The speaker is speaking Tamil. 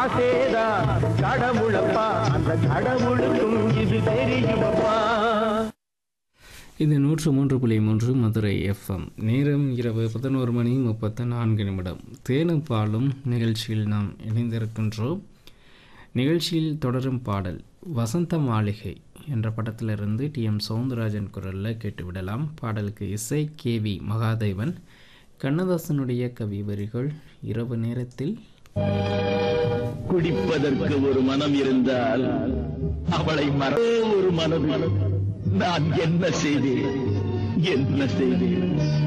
ஆசேதான் கடவுளப்பா அந்த கடவுளுக்கும் இது தெரியுமப்பா இது நூற்று மூன்று புள்ளி மூன்று மதுரை எஃப்எம் நேரம் இரவு பதினோரு மணி முப்பத்து நான்கு நிமிடம் தேனும் பாலும் நிகழ்ச்சியில் நாம் இணைந்திருக்கின்றோம் நிகழ்ச்சியில் தொடரும் பாடல் வசந்த மாளிகை என்ற படத்திலிருந்து டி எம் சவுந்தரராஜன் குரலில் கேட்டுவிடலாம் பாடலுக்கு இசை கே வி மகாதேவன் கண்ணதாசனுடைய கவி வரிகள் இரவு நேரத்தில் குடிப்பதற்கு ஒரு மனம் இருந்தால் அவளை மற ஒரு மனம் நான் என்ன செய்தேன் என்ன செய்தேன்